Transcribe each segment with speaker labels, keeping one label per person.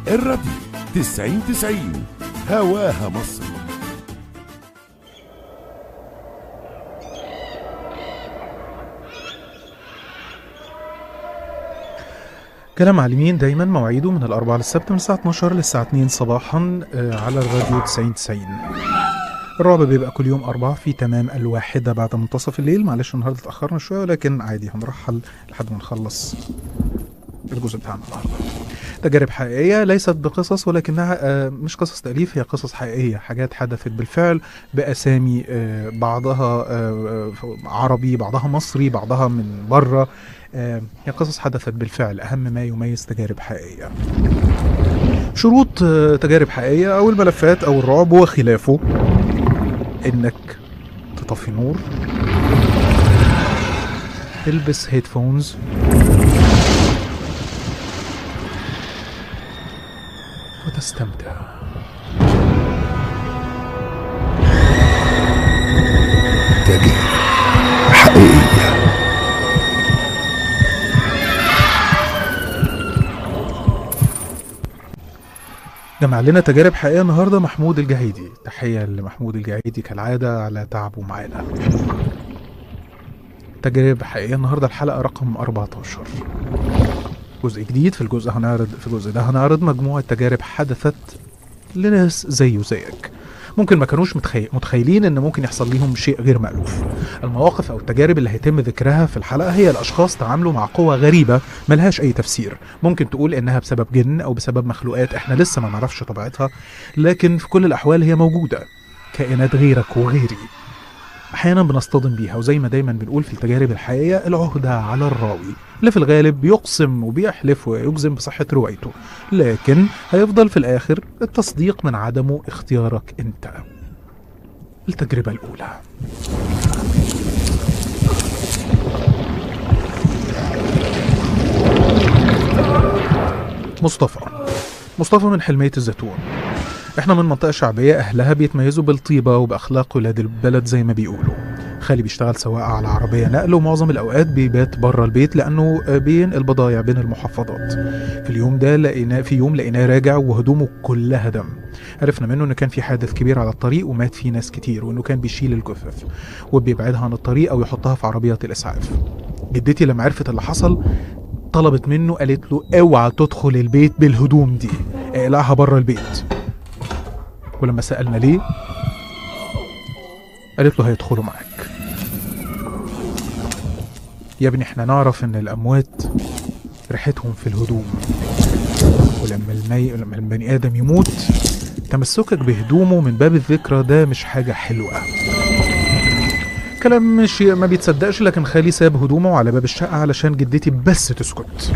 Speaker 1: الراديو 90 90 هواها مصر
Speaker 2: كلام معلمين دايما مواعيده من الأربعاء للسبت من الساعة 12 للساعة 2 صباحا آه، على الراديو 90 90 الرعب بيبقى كل يوم أربعة في تمام الواحدة بعد منتصف الليل معلش النهاردة اتأخرنا شوية ولكن عادي هنرحل لحد ما نخلص الجزء بتاعنا النهارده تجارب حقيقية ليست بقصص ولكنها آه، مش قصص تأليف هي قصص حقيقية حاجات حدثت بالفعل بأسامي آه، بعضها آه، آه، عربي بعضها مصري بعضها من بره آه، هي قصص حدثت بالفعل أهم ما يميز تجارب حقيقية شروط آه، تجارب حقيقية أو الملفات أو الرعب وخلافه إنك تطفي نور تلبس هيدفونز وتستمتع
Speaker 1: تجارب حقيقية
Speaker 2: جمع لنا تجارب حقيقية النهاردة محمود الجهيدي تحية لمحمود الجهيدي كالعادة على تعبه معانا تجارب حقيقية النهاردة الحلقة رقم 14 جزء جديد في الجزء هنعرض في الجزء ده هنعرض مجموعة تجارب حدثت لناس زيه زيك ممكن ما كانوش متخيل متخيلين ان ممكن يحصل ليهم شيء غير مألوف المواقف او التجارب اللي هيتم ذكرها في الحلقة هي الاشخاص تعاملوا مع قوة غريبة ملهاش اي تفسير ممكن تقول انها بسبب جن او بسبب مخلوقات احنا لسه ما نعرفش طبيعتها لكن في كل الاحوال هي موجودة كائنات غيرك وغيري احيانا بنصطدم بيها وزي ما دايما بنقول في التجارب الحقيقيه العهده على الراوي اللي في الغالب بيقسم وبيحلف ويجزم بصحه روايته لكن هيفضل في الاخر التصديق من عدمه اختيارك انت التجربه الاولى مصطفى مصطفى من حلمية الزيتون احنا من منطقة شعبية اهلها بيتميزوا بالطيبة وباخلاق ولاد البلد زي ما بيقولوا خالي بيشتغل سواق على عربية نقل ومعظم الأوقات بيبات بره البيت لأنه بينقل بضايع بين المحافظات في اليوم ده لقيناه في يوم لقيناه راجع وهدومه كلها دم عرفنا منه إن كان في حادث كبير على الطريق ومات فيه ناس كتير وإنه كان بيشيل الجثث وبيبعدها عن الطريق أو يحطها في عربية الإسعاف جدتي لما عرفت اللي حصل طلبت منه قالت له اوعى تدخل البيت بالهدوم دي اقلعها بره البيت ولما سألنا ليه قالت له هيدخلوا معاك يا ابني احنا نعرف ان الاموات ريحتهم في الهدوم ولما المي... لما البني ادم يموت تمسكك بهدومه من باب الذكرى ده مش حاجة حلوة كلام مش ما بيتصدقش لكن خالي ساب هدومه على باب الشقة علشان جدتي بس تسكت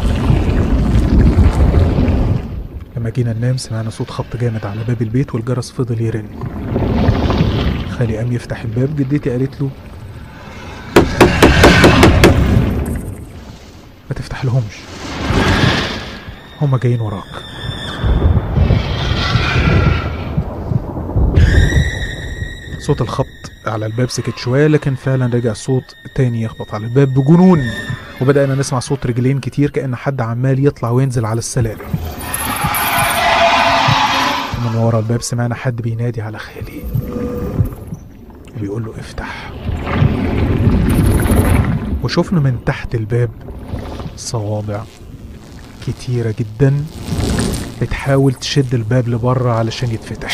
Speaker 2: لما جينا ننام سمعنا صوت خبط جامد على باب البيت والجرس فضل يرن خالي قام يفتح الباب جدتي قالت له ما تفتح لهمش هما جايين وراك صوت الخبط على الباب سكت شوية لكن فعلا رجع صوت تاني يخبط على الباب بجنون وبدأنا نسمع صوت رجلين كتير كأن حد عمال يطلع وينزل على السلالم من ورا الباب سمعنا حد بينادي على خالي وبيقول له افتح وشفنا من تحت الباب صوابع كتيرة جدا بتحاول تشد الباب لبره علشان يتفتح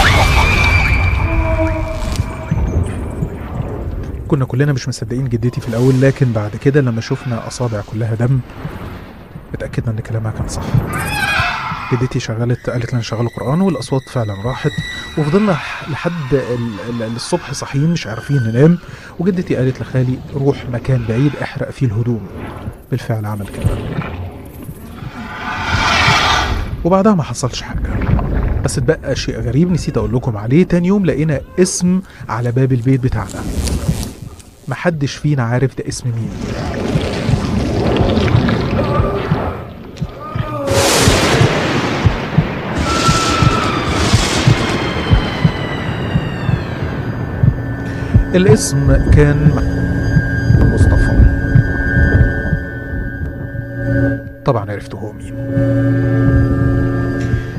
Speaker 2: كنا كلنا مش مصدقين جدتي في الأول لكن بعد كده لما شفنا أصابع كلها دم اتأكدنا إن كلامها كان صح جدتي شغلت قالت لنا شغلوا قرآن والأصوات فعلا راحت وفضلنا ح- لحد ال- ال- الصبح صاحيين مش عارفين ننام وجدتي قالت لخالي روح مكان بعيد احرق فيه الهدوم بالفعل عمل كده وبعدها ما حصلش حاجة بس اتبقى شيء غريب نسيت اقول لكم عليه تاني يوم لقينا اسم على باب البيت بتاعنا محدش فينا عارف ده اسم مين الاسم كان مصطفى طبعا عرفت هو مين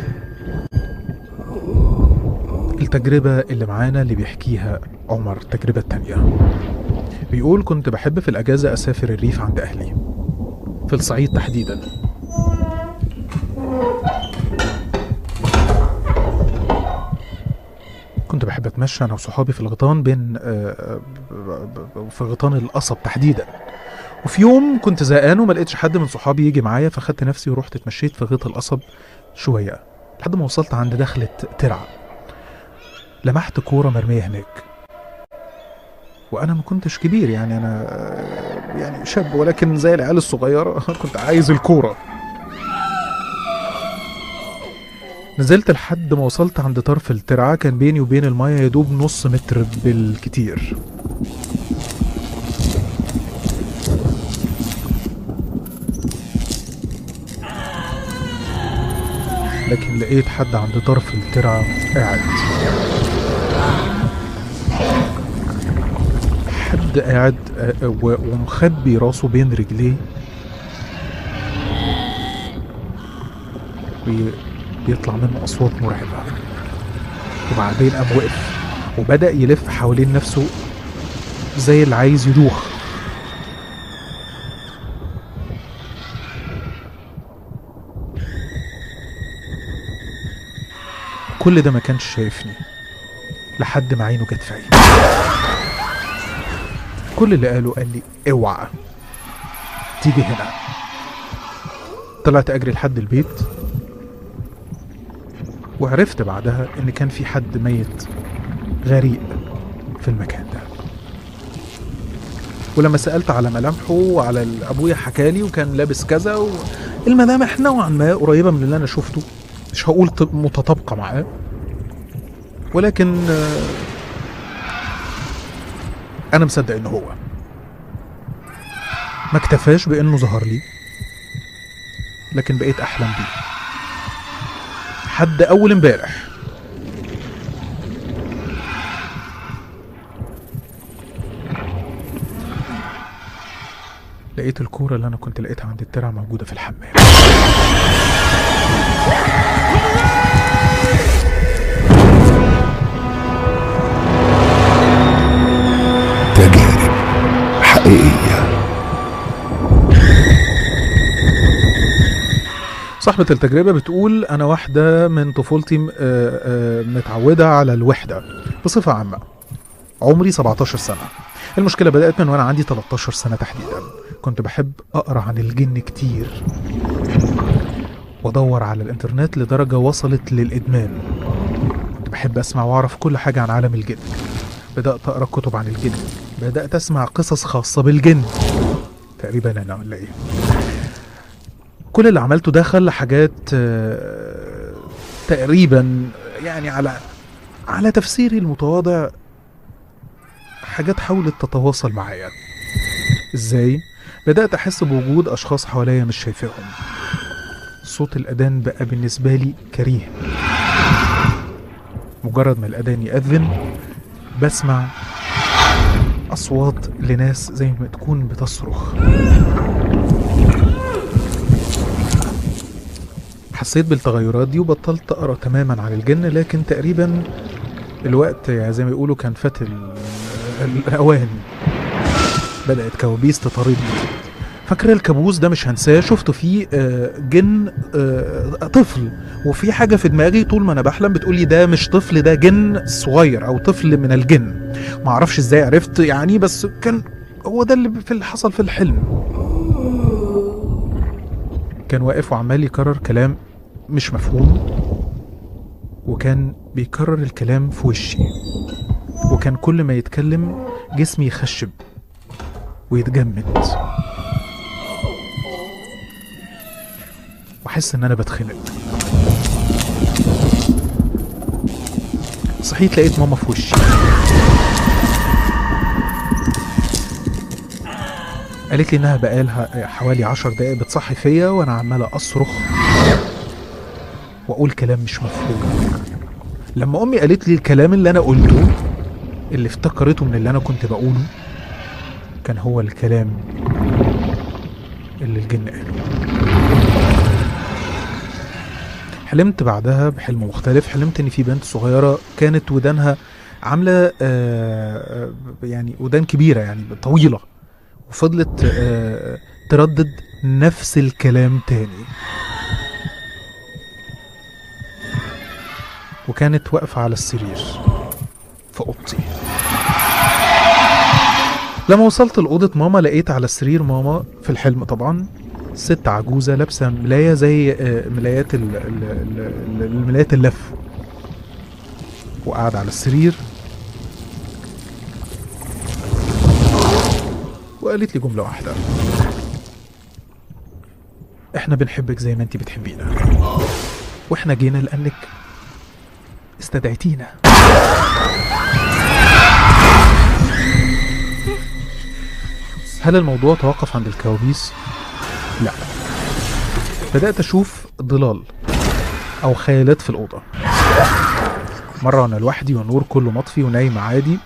Speaker 2: التجربة اللي معانا اللي بيحكيها عمر التجربة التانية بيقول كنت بحب في الأجازة أسافر الريف عند أهلي في الصعيد تحديدا كنت بحب اتمشى انا وصحابي في الغيطان بين آه، ب- ب- في غيطان القصب تحديدا وفي يوم كنت زهقان وما لقيتش حد من صحابي يجي معايا فخدت نفسي ورحت اتمشيت في غيط القصب شويه لحد ما وصلت عند دخلة ترعه لمحت كوره مرميه هناك وانا ما كنتش كبير يعني انا آه، يعني شاب ولكن زي العيال الصغيره كنت عايز الكوره نزلت لحد ما وصلت عند طرف الترعة كان بيني وبين المايه يدوب نص متر بالكتير لكن لقيت حد عند طرف الترعة قاعد حد قاعد آه، آه، و- ومخبي راسه بين رجليه بي- بيطلع منه أصوات مرعبة وبعدين قام وقف وبدأ يلف حوالين نفسه زي اللي عايز يدوخ كل ده ما كانش شايفني لحد ما عينه جت في عيني كل اللي قاله قال لي اوعى تيجي هنا طلعت اجري لحد البيت وعرفت بعدها ان كان في حد ميت غريق في المكان ده ولما سالت على ملامحه وعلى ال- ابويا حكالي وكان لابس كذا و... الملامح نوعا ما قريبه من اللي انا شفته مش هقول ط- متطابقه معاه ولكن آه، انا مصدق ان هو ما اكتفاش بانه ظهر لي لكن بقيت احلم بيه حد اول امبارح لقيت الكورة اللي أنا كنت لقيتها عند الترع موجودة في الحمام
Speaker 1: تجارب حقيقية
Speaker 2: صاحبة التجربة بتقول أنا واحدة من طفولتي م- آه، آه، متعودة على الوحدة بصفة عامة عمري 17 سنة المشكلة بدأت من وأنا عندي 13 سنة تحديدا كنت بحب أقرأ عن الجن كتير وأدور على الإنترنت لدرجة وصلت للإدمان كنت بحب أسمع وأعرف كل حاجة عن عالم الجن بدأت أقرأ كتب عن الجن بدأت أسمع قصص خاصة بالجن تقريبا أنا ولا إيه كل اللي عملته ده خلى حاجات آه، تقريبا يعني على على تفسيري المتواضع حاجات حاولت تتواصل معايا ازاي بدأت أحس بوجود أشخاص حواليا مش شايفاهم صوت الأذان بقى بالنسبة لي كريه مجرد ما الأذان يأذن بسمع أصوات لناس زي ما تكون بتصرخ حسيت بالتغيرات دي وبطلت اقرا تماما عن الجن لكن تقريبا الوقت يعني زي ما بيقولوا كان فات ال- الاوان بدات كوابيس تطاردني فاكر الكابوس ده مش هنساه شفته فيه آه، جن آه، طفل وفي حاجه في دماغي طول ما انا بحلم بتقولي ده مش طفل ده جن صغير او طفل من الجن ما اعرفش ازاي عرفت يعني بس كان هو ده اللي في اللي حصل في الحلم كان واقف وعمال يكرر كلام مش مفهوم وكان بيكرر الكلام في وشي وكان كل ما يتكلم جسمي يخشب ويتجمد واحس ان انا بتخنق صحيت لقيت ماما في وشي قالت لي انها بقالها حوالي عشر دقايق بتصحي فيا وانا عمال اصرخ واقول كلام مش مفهوم لما امي قالت لي الكلام اللي انا قلته اللي افتكرته من اللي انا كنت بقوله كان هو الكلام اللي الجن قاله حلمت بعدها بحلم مختلف حلمت ان في بنت صغيره كانت ودانها عامله آه، يعني ودان كبيره يعني طويله وفضلت آه، تردد نفس الكلام تاني وكانت واقفه على السرير في اوضتي لما وصلت لأوضة ماما لقيت على السرير ماما في الحلم طبعا ست عجوزة لابسة ملاية زي آه، ملايات ال- ال- ال- ال- الملايات اللف وقاعد على السرير وقالت لي جملة واحدة احنا بنحبك زي ما انت بتحبينا واحنا جينا لأنك استدعيتينا هل الموضوع توقف عند الكوابيس؟ لا بدأت أشوف ظلال أو خيالات في الأوضة مرة أنا لوحدي والنور كله مطفي ونايم عادي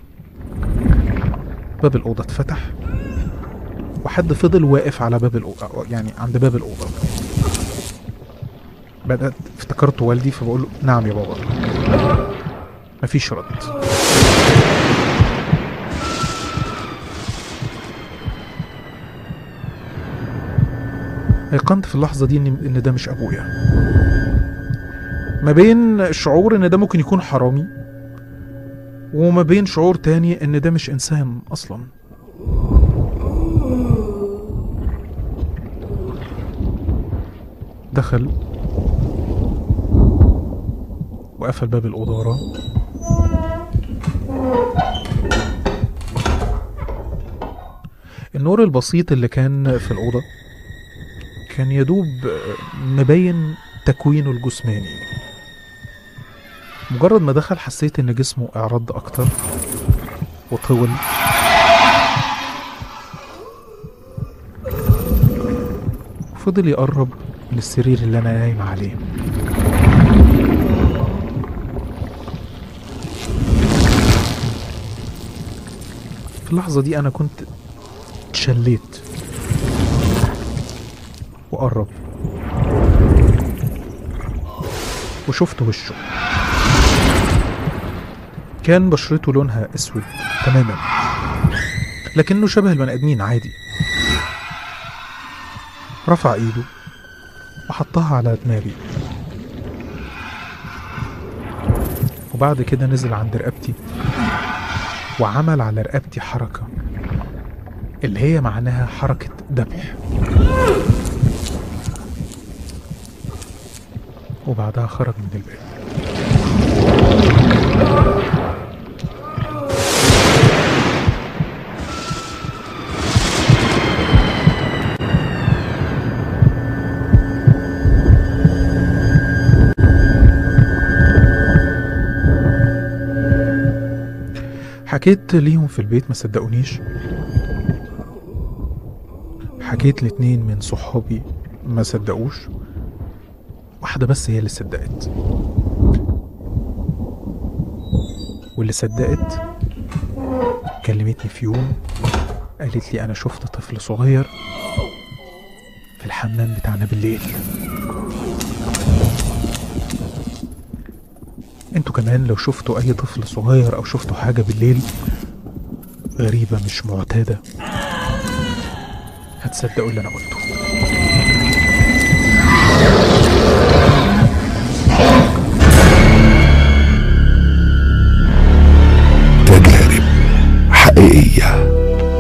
Speaker 2: باب الأوضة اتفتح وحد فضل واقف على باب الأوضة يعني عند باب الأوضة بدأت افتكرت والدي فبقول له نعم يا بابا مفيش رد أيقنت في اللحظة دي إن إن ده مش أبويا ما بين شعور إن ده ممكن يكون حرامي وما بين شعور تاني إن ده مش إنسان أصلا دخل وقفل باب الأوضة وراه النور البسيط اللي كان في الأوضة كان يدوب مبين تكوينه الجسماني مجرد ما دخل حسيت ان جسمه اعرض اكتر وطول فضل يقرب من السرير اللي انا نايم عليه في اللحظة دي انا كنت اتشليت وقرب وشفت وشه كان بشرته لونها اسود تماما لكنه شبه البني ادمين عادي رفع ايده وحطها على دماغي وبعد كده نزل عند رقبتي وعمل على رقبتي حركة اللي هي معناها حركة ذبح وبعدها خرج من الباب حكيت ليهم في البيت ما صدقونيش حكيت لاتنين من صحابي ما صدقوش واحدة بس هي اللي صدقت واللي صدقت كلمتني في يوم قالت لي أنا شفت طفل صغير في الحمام بتاعنا بالليل انتوا كمان لو شفتوا أي طفل صغير أو شفتوا حاجة بالليل غريبة مش معتادة هتصدقوا اللي أنا قلته
Speaker 1: تجارب حقيقية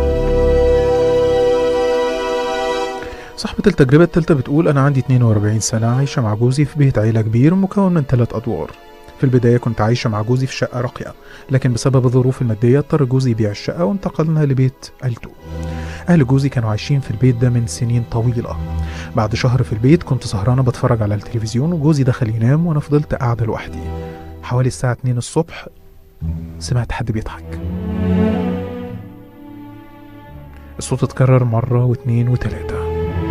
Speaker 2: صاحبة التجربة التالتة بتقول أنا عندي 42 سنة عايشة مع جوزي في بيت عيلة كبير مكون من ثلاث أدوار في البداية كنت عايشة مع جوزي في شقة راقية لكن بسبب الظروف المادية اضطر جوزي يبيع الشقة وانتقلنا لبيت عيلته أهل جوزي كانوا عايشين في البيت ده من سنين طويلة بعد شهر في البيت كنت سهرانة بتفرج على التلفزيون وجوزي دخل ينام وأنا فضلت قاعدة لوحدي حوالي الساعة 2 الصبح سمعت حد بيضحك الصوت اتكرر مرة واتنين وتلاتة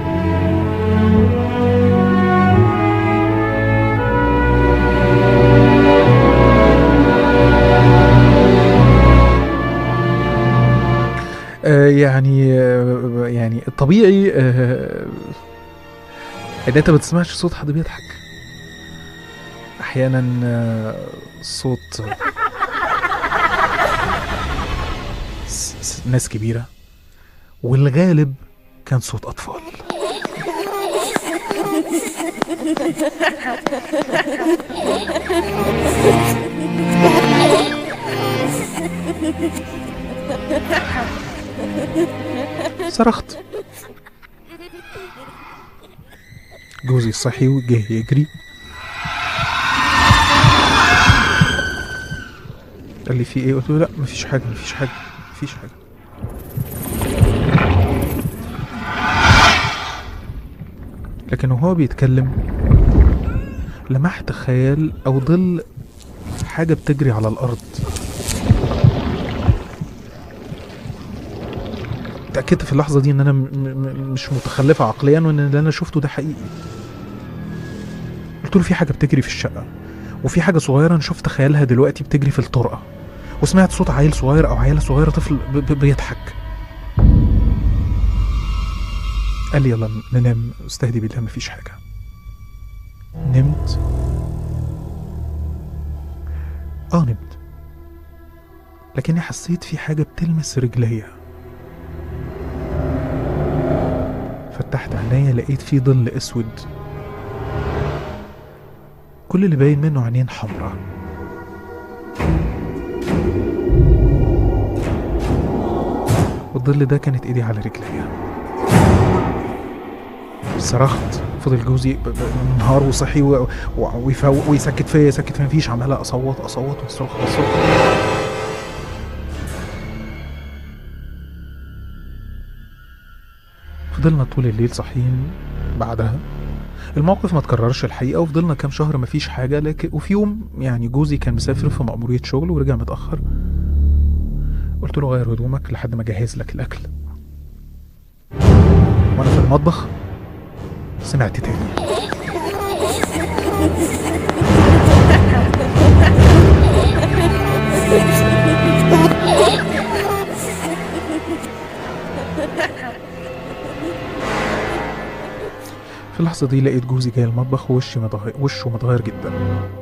Speaker 2: آه، يعني آه، يعني الطبيعي آه، ان انت ما بتسمعش صوت حد بيضحك احيانا آه، صوت س- س- ناس كبيره والغالب كان صوت اطفال صرخت جوزي صحي وجه يجري قال لي في ايه قلت له لا مفيش حاجه مفيش حاجه مفيش حاجه لكن وهو بيتكلم لمحت خيال او ظل حاجه بتجري على الارض اتاكدت في اللحظه دي ان انا م- م- مش متخلفه عقليا وان اللي انا شفته ده حقيقي قلت له في حاجه بتجري في الشقه وفي حاجه صغيره انا شفت خيالها دلوقتي بتجري في الطرقه وسمعت صوت عيل صغير او عيله صغيره طفل ب- ب- بيضحك قال لي يلا ننام استهدي بالله مفيش حاجه نمت اه نمت لكني حسيت في حاجه بتلمس رجليا فتحت عينيا لقيت في ظل اسود كل اللي باين منه عينين حمراء والظل ده كانت ايدي على رجليا صرخت فضل جوزي ب- ب- منهار وصحي و- و- ويفوق ويسكت فيا يسكت فيا مفيش عمال اصوت اصوت واصرخ واصرخ فضلنا طول الليل صاحيين بعدها الموقف ما تكررش الحقيقه وفضلنا كام شهر ما فيش حاجه لكن وفي يوم يعني جوزي كان مسافر في مأمورية شغل ورجع متأخر قلت له غير هدومك لحد ما اجهز لك الاكل وانا في المطبخ سمعت تاني في اللحظة دي لقيت جوزي جاي المطبخ ووشي متغير وشه متغير جدا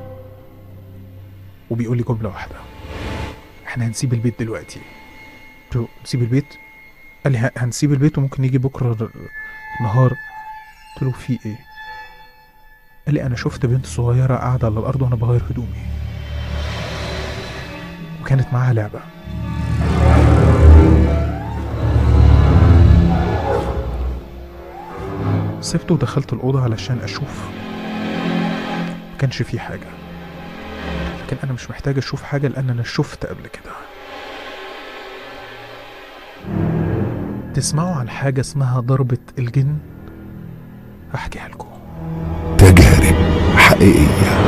Speaker 2: وبيقول لي جملة واحدة احنا هنسيب البيت دلوقتي قلت له نسيب البيت قال لي ه- هنسيب البيت وممكن نيجي بكرة نهار قلت له في ايه قال لي انا شفت بنت صغيرة قاعدة على الارض وانا بغير هدومي وكانت معاها لعبة سبته ودخلت الأوضة علشان أشوف ما كانش فيه حاجة لكن أنا مش محتاج أشوف حاجة لأن أنا شفت قبل كده تسمعوا عن حاجة اسمها ضربة الجن هحكيها لكم
Speaker 1: تجارب حقيقية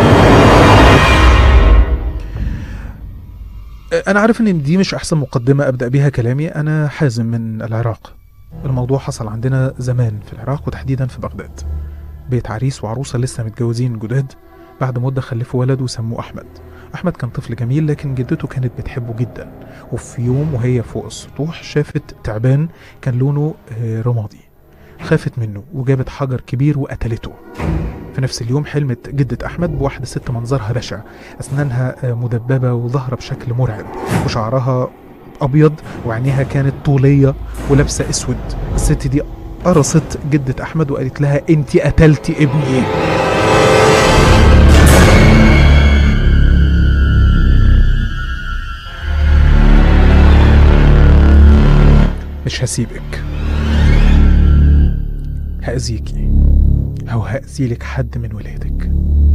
Speaker 2: أنا عارف إن دي مش أحسن مقدمة أبدأ بيها كلامي أنا حازم من العراق الموضوع حصل عندنا زمان في العراق وتحديدا في بغداد بيت عريس وعروسة لسه متجوزين جداد بعد مدة خلفوا ولد وسموه أحمد أحمد كان طفل جميل لكن جدته كانت بتحبه جدا وفي يوم وهي فوق السطوح شافت تعبان كان لونه آه، رمادي خافت منه وجابت حجر كبير وقتلته في نفس اليوم حلمت جدة أحمد بواحدة ست منظرها بشع أسنانها آه، مدببة وظهرة بشكل مرعب وشعرها أبيض وعينيها كانت طولية ولابسة أسود الست دي قرصت جدة أحمد وقالت لها أنت قتلتي ابني مش هسيبك هأذيكي أو هأذيلك حد من ولادك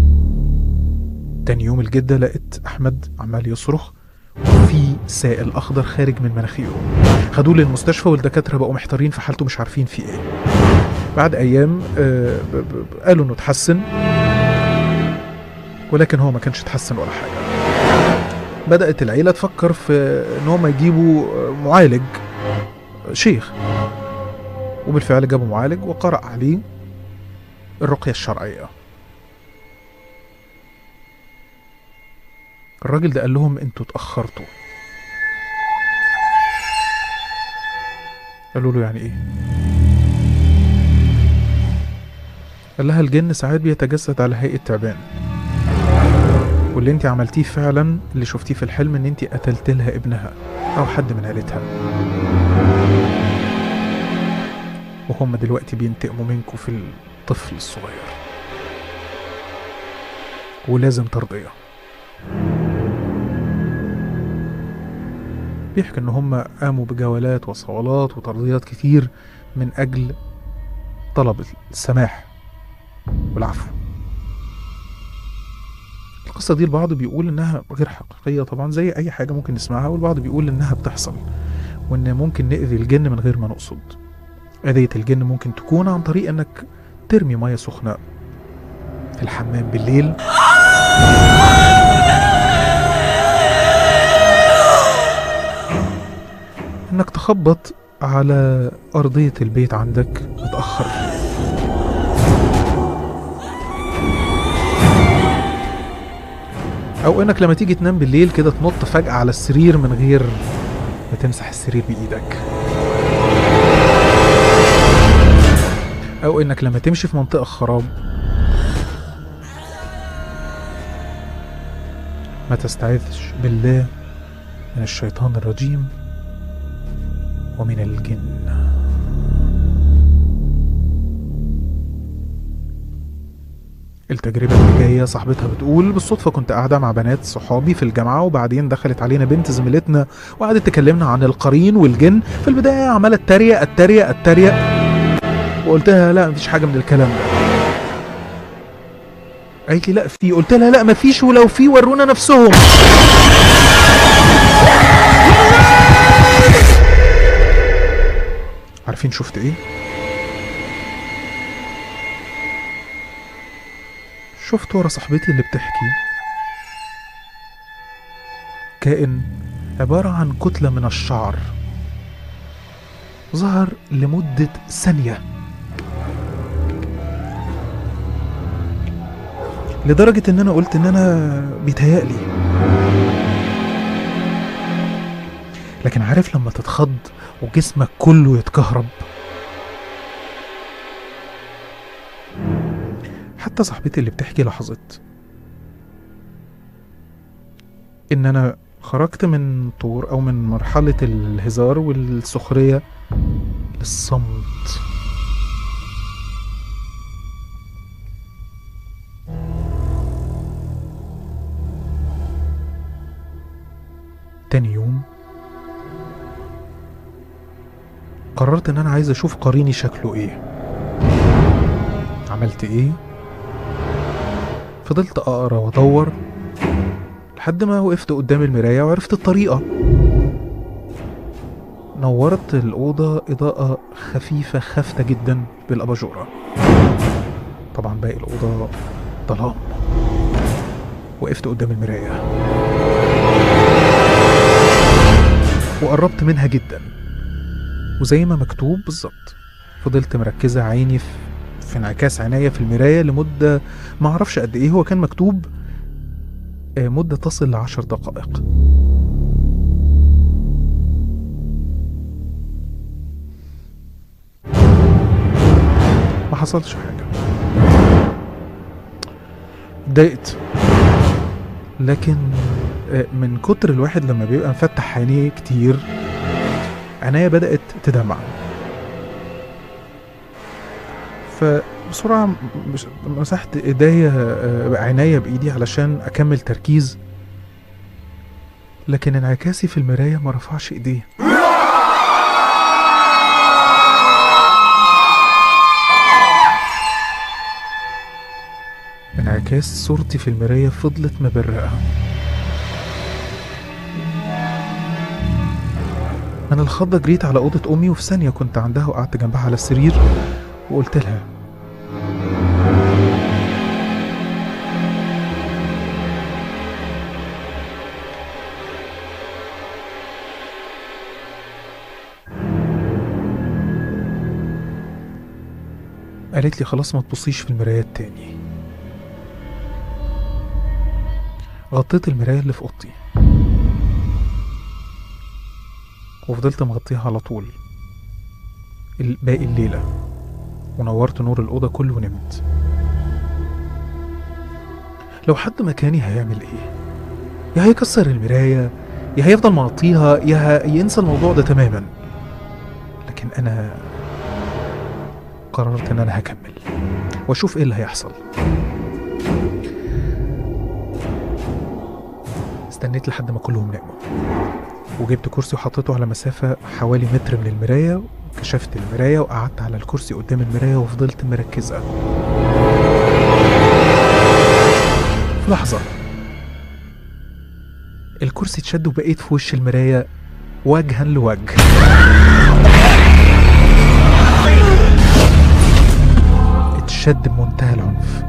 Speaker 2: تاني يوم الجدة لقيت أحمد عمال يصرخ وفي سائل أخضر خارج من مناخيره خدوه للمستشفى والدكاترة بقوا محتارين في حالته مش عارفين في إيه بعد أيام آه، ب- ب- قالوا إنه اتحسن ولكن هو ما كانش اتحسن ولا حاجة بدأت العيلة تفكر في إن هم يجيبوا آه، معالج شيخ وبالفعل جابوا معالج وقرأ عليه الرقية الشرعية الراجل ده قال لهم انتوا اتأخرتوا قالوا له يعني ايه قال لها الجن ساعات بيتجسد على هيئة تعبان واللي انت عملتيه فعلا اللي شفتيه في الحلم ان انت قتلت لها ابنها او حد من عيلتها وهم دلوقتي بينتقموا منكم في الطفل الصغير ولازم ترضيه بيحكي ان هم قاموا بجولات وصولات وترضيات كتير من اجل طلب السماح والعفو القصة دي البعض بيقول إنها غير حقيقية طبعا زي أي حاجة ممكن نسمعها والبعض بيقول إنها بتحصل وإن ممكن نأذي الجن من غير ما نقصد أذية الجن ممكن تكون عن طريق إنك ترمي مية سخنة في الحمام بالليل إنك تخبط على أرضية البيت عندك متأخر او انك لما تيجي تنام بالليل كده تنط فجأة على السرير من غير ما تمسح السرير بايدك او انك لما تمشي في منطقة خراب ما تستعذش بالله من الشيطان الرجيم ومن الجن التجربة اللي جاية صاحبتها بتقول بالصدفة كنت قاعدة مع بنات صحابي في الجامعة وبعدين دخلت علينا بنت زميلتنا وقعدت تكلمنا عن القرين والجن في البداية عمالة اتريق اتريق اتريق وقلت لها لا مفيش حاجة من الكلام ده قالت لي لا في قلت لها لا مفيش ولو في ورونا نفسهم عارفين شفت ايه؟ شفت ورا صاحبتي اللي بتحكي كائن عبارة عن كتلة من الشعر ظهر لمدة ثانية لدرجة ان انا قلت ان انا بيتهيألي لكن عارف لما تتخض وجسمك كله يتكهرب حتى صاحبتي اللي بتحكي لاحظت ان انا خرجت من طور او من مرحلة الهزار والسخرية للصمت تاني يوم قررت ان انا عايز اشوف قريني شكله ايه عملت ايه فضلت اقرا وادور لحد ما وقفت قدام المرايه وعرفت الطريقه نورت الأوضة إضاءة خفيفة خافتة جدا بالأباجورة طبعا باقي الأوضة ظلام وقفت قدام المراية وقربت منها جدا وزي ما مكتوب بالظبط فضلت مركزة عيني في, في انعكاس عينيا في المراية لمدة ما اعرفش قد ايه هو كان مكتوب آه، مدة تصل لعشر دقائق ما حصلش حاجة اتضايقت لكن آه، من كتر الواحد لما بيبقى مفتح عينيه كتير عينيا بدأت تدمع فبسرعة م- مش- مسحت ايديا آه، عينيا بايدي علشان اكمل تركيز لكن انعكاسي في المراية ما رفعش ايديه انعكاس صورتي في المراية فضلت مبرقة من الخضة جريت على أوضة أمي وفي ثانية كنت عندها وقعدت جنبها على السرير وقلت لها قالت لي خلاص ما تبصيش في المرايات تاني غطيت المراية اللي في أوضتي وفضلت مغطيها على طول ال- باقي الليلة ونورت نور الأوضة كله ونمت لو حد مكاني هيعمل ايه يا هيكسر المراية يا هيفضل مغطيها يا ه- ينسى الموضوع ده تماما لكن انا قررت ان انا هكمل واشوف ايه اللي هيحصل استنيت لحد ما كلهم ناموا وجبت كرسي وحطيته على مسافة حوالي متر من المراية كشفت المراية وقعدت على الكرسي قدام المراية وفضلت مركزة في لحظة الكرسي اتشد وبقيت في وش المراية وجها لوجه اتشد بمنتهى العنف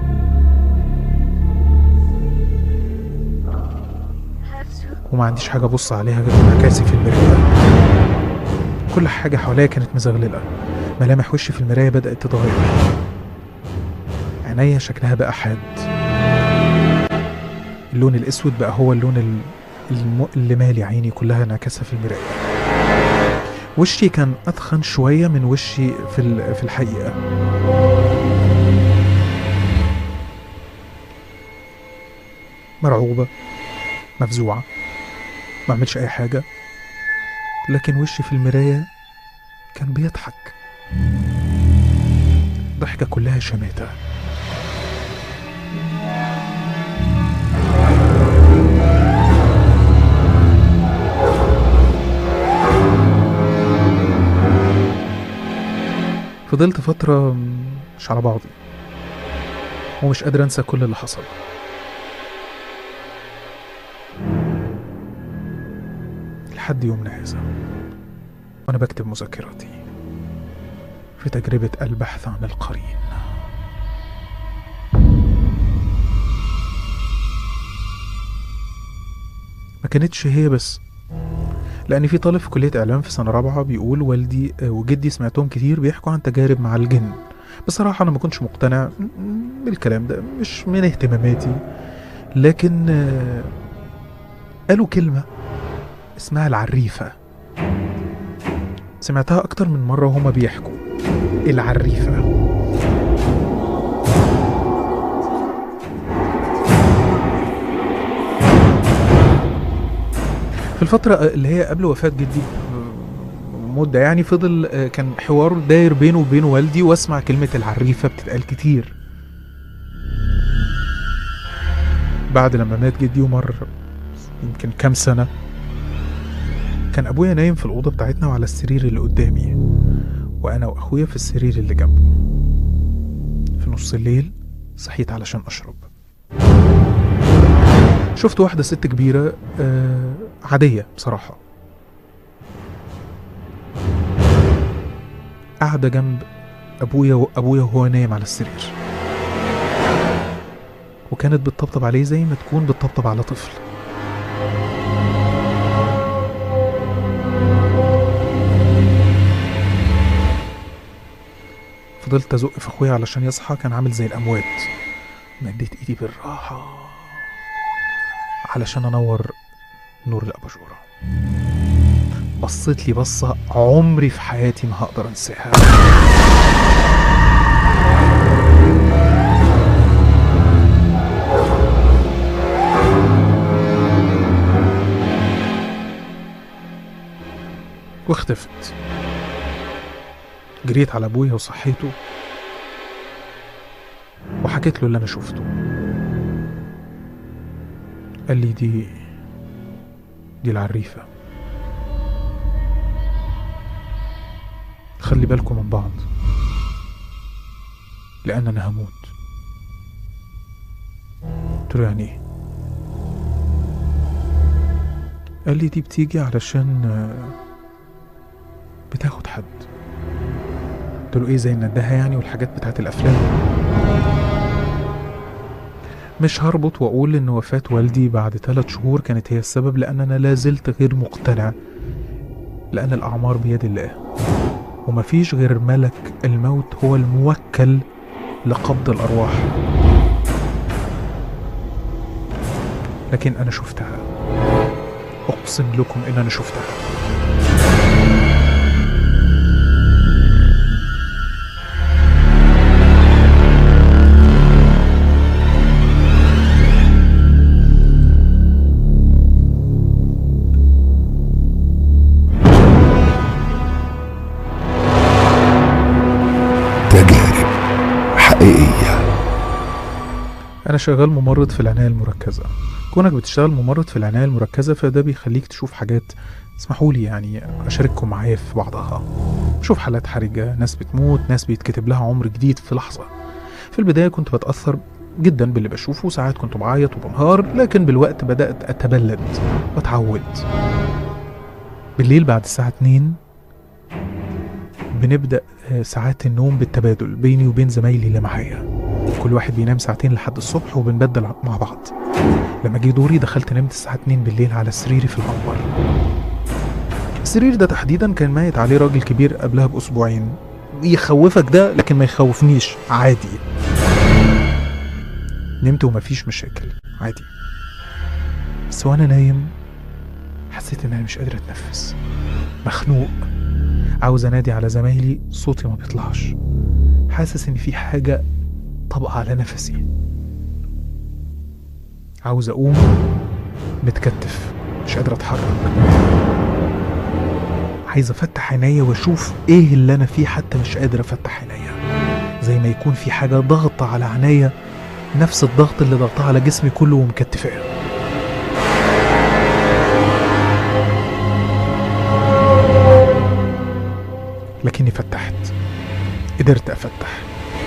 Speaker 2: وما عنديش حاجة أبص عليها غير انعكاسي في المراية كل حاجة حواليا كانت مزغللة ملامح وشي في المراية بدأت تتغير عينيا شكلها بقى حاد اللون الأسود بقى هو اللون ال- الم... اللي مالي عيني كلها انعكاسها في المراية وشي كان أثخن شوية من وشي في ال- في الحقيقة مرعوبة مفزوعة ما عملش أي حاجة لكن وشي في المراية كان بيضحك ضحكة كلها شماتة فضلت فترة مش على بعضي ومش قادر أنسى كل اللي حصل لحد يومنا هذا وأنا بكتب مذكراتي في تجربة البحث عن القرين ما كانتش هي بس لأن في طالب في كلية إعلام في سنة رابعة بيقول والدي آه، وجدي سمعتهم كتير بيحكوا عن تجارب مع الجن بصراحة أنا ما كنتش مقتنع م- م- بالكلام ده مش من اهتماماتي لكن آه، قالوا كلمة اسمها العريفة سمعتها أكتر من مرة وهما بيحكوا العريفة في الفترة اللي هي قبل وفاة جدي مدة يعني فضل آه، كان حوار داير بينه وبين والدي واسمع كلمة العريفة بتتقال كتير بعد لما مات جدي ومر يمكن كام سنة كان أبويا نايم في الأوضة بتاعتنا وعلى السرير اللي قدامي وأنا وأخويا في السرير اللي جنبه في نص الليل صحيت علشان أشرب شفت واحدة ست كبيرة آه عادية بصراحة قاعدة جنب أبويا وأبويا وهو نايم على السرير وكانت بتطبطب عليه زي ما تكون بتطبطب على طفل فضلت ازق في اخويا علشان يصحى كان عامل زي الاموات مديت ايدي بالراحه علشان انور نور الاباجوره بصيت لي بصه عمري في حياتي ما هقدر انساها واختفت جريت على ابويا وصحيته وحكيت له اللي انا شفته قال لي دي دي العريفة خلي بالكم من بعض لأن أنا هموت قلت له يعني إيه قال لي دي بتيجي علشان آه، بتاخد حد قلت له ايه زي الندهة يعني والحاجات بتاعت الافلام مش هربط واقول ان وفاة والدي بعد ثلاث شهور كانت هي السبب لان انا لا زلت غير مقتنع لان الاعمار بيد الله ومفيش غير ملك الموت هو الموكل لقبض الارواح لكن انا شفتها اقسم لكم ان انا شفتها انا شغال ممرض في العنايه المركزه كونك بتشتغل ممرض في العنايه المركزه فده بيخليك تشوف حاجات اسمحوا لي يعني اشارككم معايا في بعضها بشوف حالات حرجه ناس بتموت ناس بيتكتب لها عمر جديد في لحظه في البدايه كنت بتاثر جدا باللي بشوفه ساعات كنت بعيط وبنهار لكن بالوقت بدات اتبلد واتعود بالليل بعد الساعه 2 بنبدا آه، ساعات النوم بالتبادل بيني وبين زمايلي اللي معايا كل واحد بينام ساعتين لحد الصبح وبنبدل مع بعض لما جه دوري دخلت نمت الساعة 2 بالليل على سريري في المنبر السرير ده تحديدا كان ميت عليه راجل كبير قبلها بأسبوعين يخوفك ده لكن ما يخوفنيش عادي نمت ومفيش مشاكل عادي بس وانا نايم حسيت ان انا مش قادر اتنفس مخنوق عاوز انادي على زمايلي صوتي ما بيطلعش حاسس ان في حاجة طبقة على نفسي عاوز اقوم متكتف مش قادر اتحرك عايز افتح عينيا واشوف ايه اللي انا فيه حتى مش قادر افتح عينيا زي ما يكون في حاجة ضغط على عينيا نفس الضغط اللي ضغطها على جسمي كله ومكتفاه لكني فتحت قدرت افتح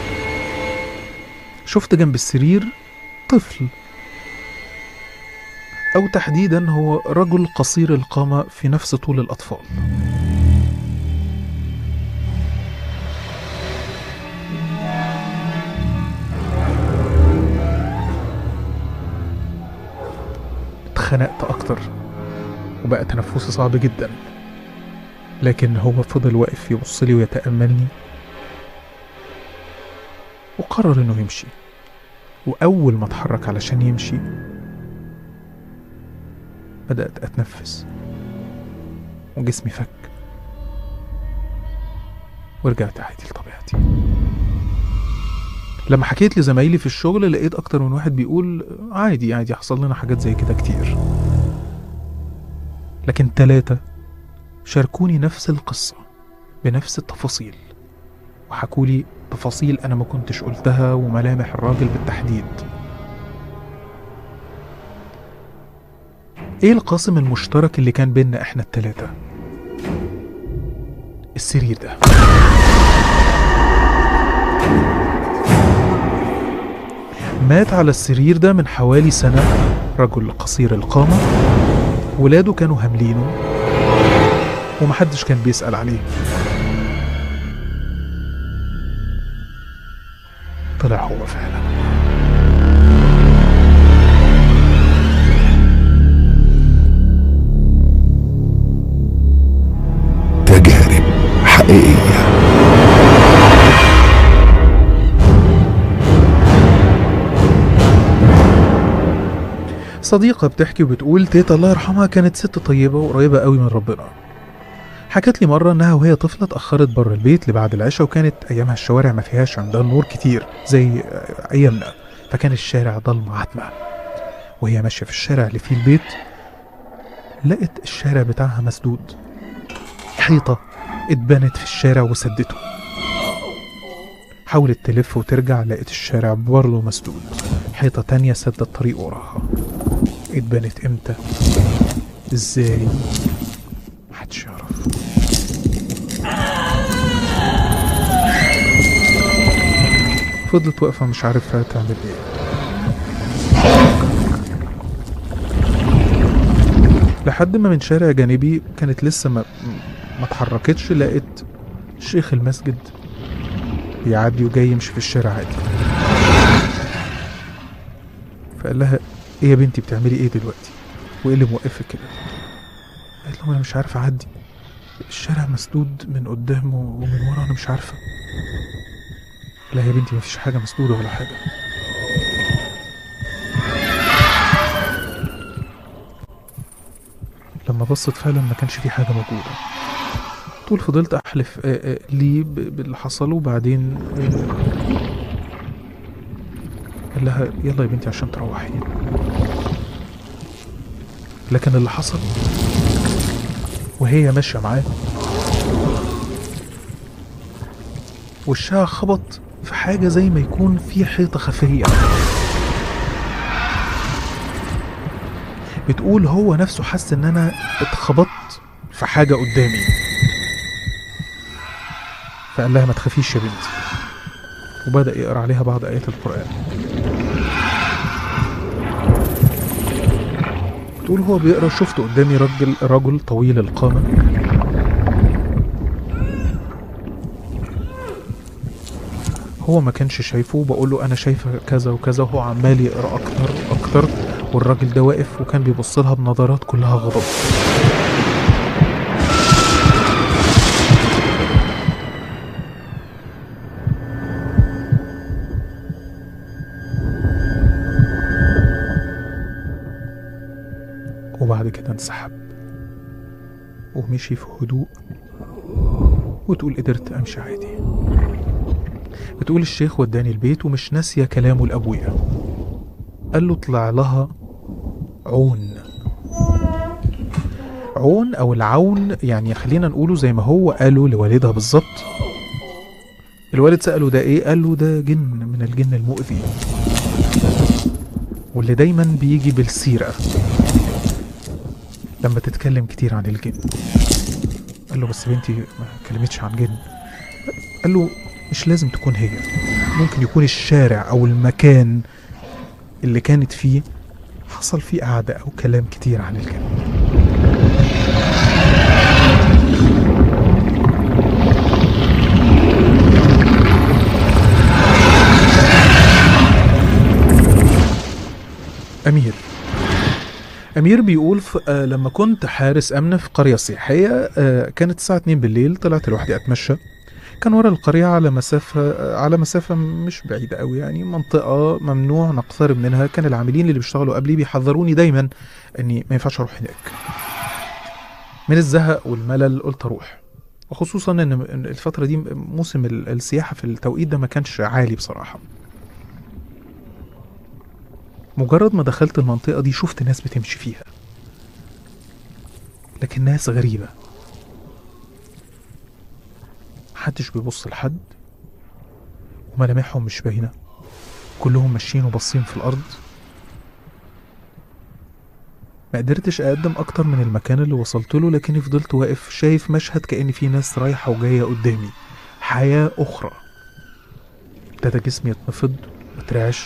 Speaker 2: شفت جنب السرير طفل أو تحديدا هو رجل قصير القامة في نفس طول الأطفال اتخنقت أكتر وبقى تنفسي صعب جدا لكن هو فضل واقف يبص لي ويتأملني وقرر انه يمشي واول ما اتحرك علشان يمشي بدات اتنفس وجسمي فك ورجعت عادي لطبيعتي لما حكيت لزمايلي في الشغل لقيت اكتر من واحد بيقول عادي عادي حصل لنا حاجات زي كده كتير لكن تلاتة شاركوني نفس القصة بنفس التفاصيل وحكولي تفاصيل أنا ما كنتش قلتها وملامح الراجل بالتحديد إيه القاسم المشترك اللي كان بيننا إحنا التلاتة؟ السرير ده مات على السرير ده من حوالي سنة رجل قصير القامة ولاده كانوا هاملينه ومحدش كان بيسأل عليه طلع هو فعلا
Speaker 1: تجارب حقيقية
Speaker 2: صديقة بتحكي وبتقول تيتا الله يرحمها كانت ست طيبة وقريبة قوي من ربنا حكت لي مرة إنها وهي طفلة اتأخرت بره البيت لبعد العشاء وكانت أيامها الشوارع ما فيهاش عندها نور كتير زي أيامنا فكان الشارع ضلمة عتمة وهي ماشية في الشارع اللي فيه البيت لقت الشارع بتاعها مسدود حيطة اتبنت في الشارع وسدته حاولت تلف وترجع لقت الشارع برضه مسدود حيطة تانية سدت الطريق وراها اتبنت امتى ازاي محدش يعرف فضلت واقفة مش عارفة تعمل ايه لحد ما من شارع جانبي كانت لسه ما ما اتحركتش لقيت شيخ المسجد بيعدي وجاي يمشي في الشارع عادي فقال لها ايه يا بنتي بتعملي ايه دلوقتي وايه اللي موقفك كده قالت له انا مش عارفه اعدي الشارع مسدود من قدام ومن ورا انا مش عارفه لا يا بنتي مفيش حاجه مسدوده ولا حاجه لما بصت فعلا ما كانش في حاجه موجوده طول فضلت احلف آه، آه، ليه ب- باللي حصل وبعدين آه، قال لها يلا يا بنتي عشان تروحي لكن اللي حصل وهي ماشيه معاه وشها خبط في حاجه زي ما يكون في حيطه خفيه بتقول هو نفسه حس ان انا اتخبطت في حاجة قدامي فقال لها ما تخافيش يا بنتي وبدأ يقرأ عليها بعض آيات القرآن بتقول هو بيقرأ شفت قدامي رجل رجل طويل القامة هو ما كانش شايفه بقول له انا شايفه كذا وكذا وهو عمال يقرا اكتر واكتر والراجل ده واقف وكان بيبص لها بنظرات كلها غضب وبعد كده انسحب ومشي في هدوء وتقول قدرت امشي عادي بتقول الشيخ وداني البيت ومش ناسية كلامه لأبويا قال له طلع لها عون عون أو العون يعني خلينا نقوله زي ما هو قاله لوالدها بالظبط الوالد سأله ده إيه قال له ده جن من الجن المؤذي واللي دايما بيجي بالسيرة لما تتكلم كتير عن الجن قال له بس بنتي ما كلمتش عن جن قال له مش لازم تكون هي ممكن يكون الشارع او المكان اللي كانت فيه حصل فيه قعدة او كلام كتير عن الجن أمير أمير بيقول ف... آه لما كنت حارس أمن في قرية سياحية آه كانت الساعة 2 بالليل طلعت لوحدي أتمشى كان ورا القرية على مسافة على مسافة مش بعيدة قوي يعني منطقة ممنوع نقترب منها كان العاملين اللي بيشتغلوا قبلي بيحذروني دايما اني ما ينفعش اروح هناك من الزهق والملل قلت اروح وخصوصا ان إن الفترة دي موسم ال- السياحة في التوقيت ده ما كانش عالي بصراحة مجرد ما دخلت المنطقة دي شفت ناس بتمشي فيها لكن ناس غريبة محدش بيبص لحد وملامحهم مش باينة كلهم ماشيين وباصين في الأرض ما قدرتش أقدم أكتر من المكان اللي وصلت له لكني فضلت واقف شايف مشهد كأن في ناس رايحة وجاية قدامي حياة أخرى ابتدى جسمي يتنفض وترعش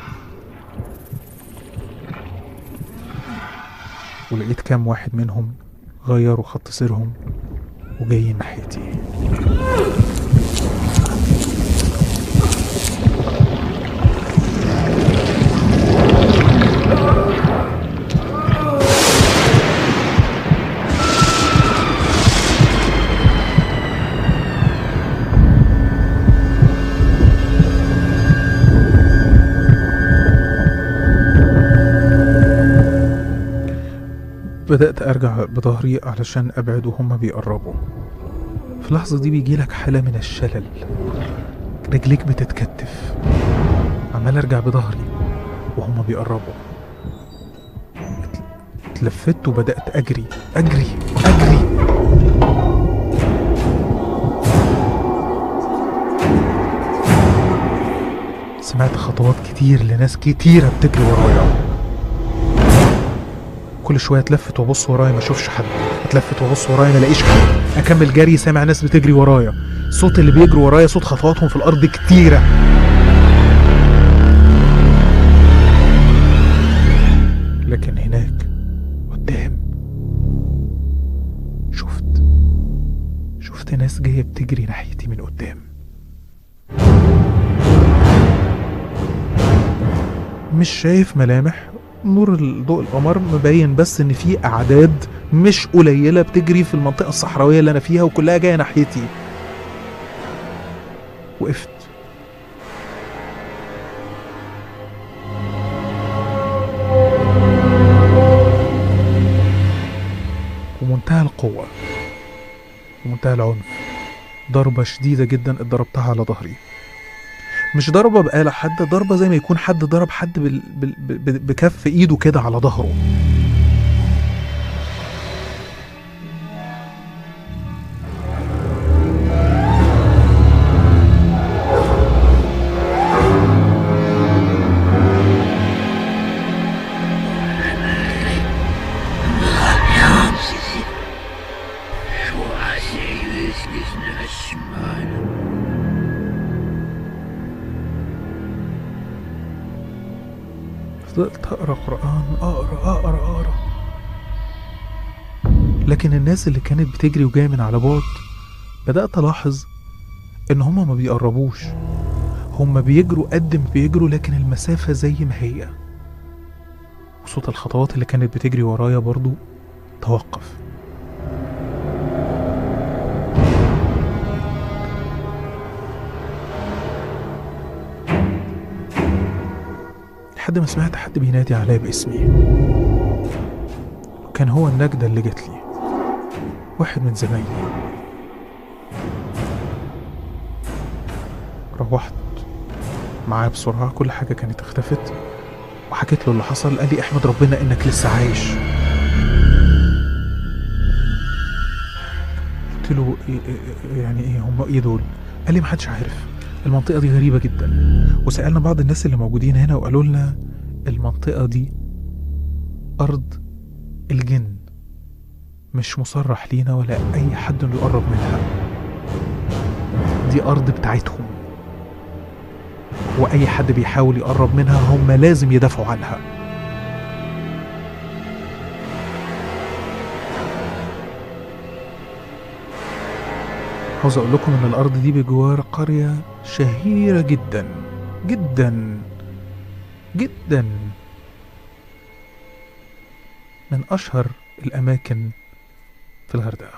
Speaker 2: ولقيت كام واحد منهم غيروا خط سيرهم وجايين ناحيتي بدأت أرجع بظهري علشان أبعد وهما بيقربوا في اللحظة دي بيجيلك حالة من الشلل رجليك بتتكتف عمال أرجع بظهري وهما بيقربوا ات- اتلفت وبدأت أجري أجري أجري سمعت خطوات كتير لناس كتيرة بتجري ورايا كل شويه اتلفت وابص ورايا ما اشوفش حد اتلفت وابص ورايا ما الاقيش حد اكمل جري سامع ناس بتجري ورايا صوت اللي بيجروا ورايا صوت خطواتهم في الارض كتيره لكن هناك قدام شفت شفت ناس جايه بتجري ناحيتي من قدام مش شايف ملامح نور ضوء القمر مبين بس ان في اعداد مش قليله بتجري في المنطقه الصحراويه اللي انا فيها وكلها جايه ناحيتي وقفت ومنتهى القوه ومنتهى العنف ضربه شديده جدا اتضربتها على ظهري مش ضربة بآلة حادة ضربة زي ما يكون حد ضرب حد بال... بال... ب- بكف ايده كده على ظهره اقرا قران اقرا اقرا اقرا لكن الناس اللي كانت بتجري وجايه من على بعد بدات الاحظ ان هما ما بيقربوش هما بيجروا قد ما بيجروا لكن المسافه زي ما هي وصوت الخطوات اللي كانت بتجري ورايا برضو توقف لحد ما سمعت حد بينادي عليا باسمي وكان هو النجدة اللي جت لي واحد من زمايلي روحت معاه بسرعة كل حاجة كانت اختفت وحكيت له اللي حصل قال لي احمد ربنا انك لسه عايش قلت له إيه إيه يعني ايه هم ايه دول قال لي محدش عارف المنطقة دي غريبة جدا وسألنا بعض الناس اللي موجودين هنا وقالوا لنا المنطقة دي أرض الجن مش مصرح لينا ولا أي حد إنه يقرب منها دي أرض بتاعتهم وأي حد بيحاول يقرب منها هم لازم يدافعوا عنها عاوز أقول لكم إن الأرض دي بجوار قرية شهيرة جدا جدا جدا من أشهر الأماكن في الغردقة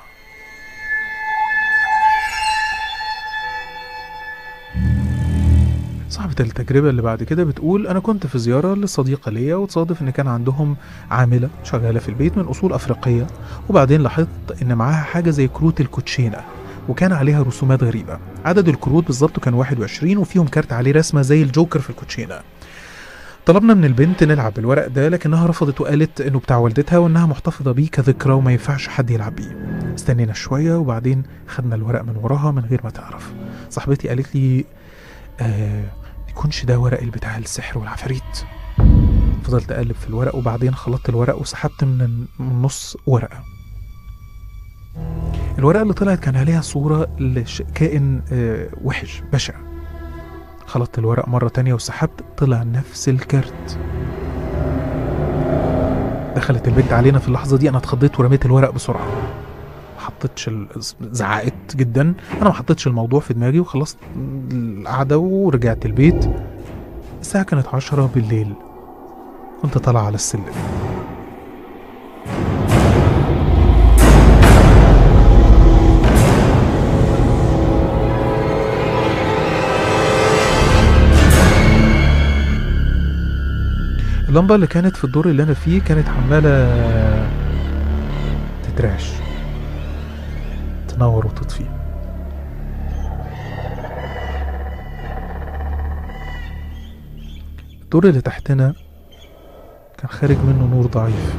Speaker 2: صاحبة التجربة اللي بعد كده بتقول أنا كنت في زيارة لصديقة ليا وتصادف إن كان عندهم عاملة شغالة في البيت من أصول أفريقية وبعدين لاحظت إن معاها حاجة زي كروت الكوتشينة وكان عليها رسومات غريبة عدد الكروت بالظبط كان 21 وفيهم كارت عليه رسمة زي الجوكر في الكوتشينة طلبنا من البنت نلعب بالورق ده لكنها رفضت وقالت انه بتاع والدتها وانها محتفظة بيه كذكرى وما ينفعش حد يلعب بيه استنينا شوية وبعدين خدنا الورق من وراها من غير ما تعرف صاحبتي قالت لي آه يكونش ده ورق بتاع السحر والعفاريت فضلت اقلب في الورق وبعدين خلطت الورق وسحبت من النص ورقه الورقة اللي طلعت كان عليها صورة لكائن آه، وحش بشع خلطت الورق مرة تانية وسحبت طلع نفس الكارت دخلت البنت علينا في اللحظة دي أنا اتخضيت ورميت الورق بسرعة ما حطيتش ال- زعقت جدا أنا ما حطيتش الموضوع في دماغي وخلصت القعدة ورجعت البيت الساعة كانت عشرة بالليل كنت طالع على السلم اللمبة اللي كانت في الدور اللي أنا فيه كانت عمالة تترعش تنور وتطفي الدور اللي تحتنا كان خارج منه نور ضعيف